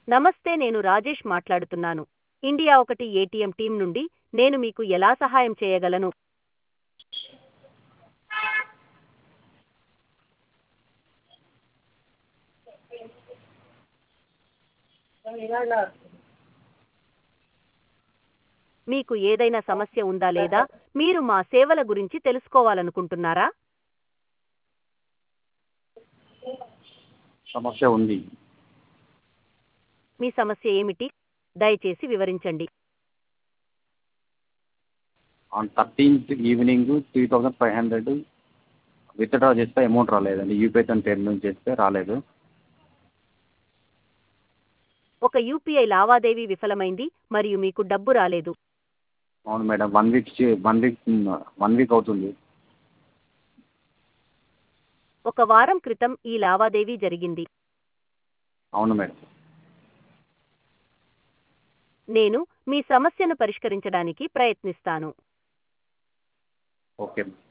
నమస్తే నేను రాజేష్ మాట్లాడుతున్నాను ఇండియా ఒకటి ఏటీఎం టీం నుండి నేను మీకు ఎలా సహాయం చేయగలను మీకు ఏదైనా సమస్య ఉందా లేదా మీరు మా సేవల గురించి తెలుసుకోవాలనుకుంటున్నారా సమస్య ఉంది మీ సమస్య ఏమిటి దయచేసి వివరించండి on thirteenth evening three thousand five hundred withdraw చేస్తే అమౌంట్ రాలేదండి యూపీఐ తన పేరు నుంచి చేస్తే రాలేదు ఒక యూపీఐ లావాదేవీ విఫలమైంది మరియు మీకు డబ్బు రాలేదు అవును madam one week one week one week అవుతుంది ఒక వారం క్రితం ఈ లావాదేవీ జరిగింది అవును మేడం నేను మీ సమస్యను పరిష్కరించడానికి ప్రయత్నిస్తాను ఓకే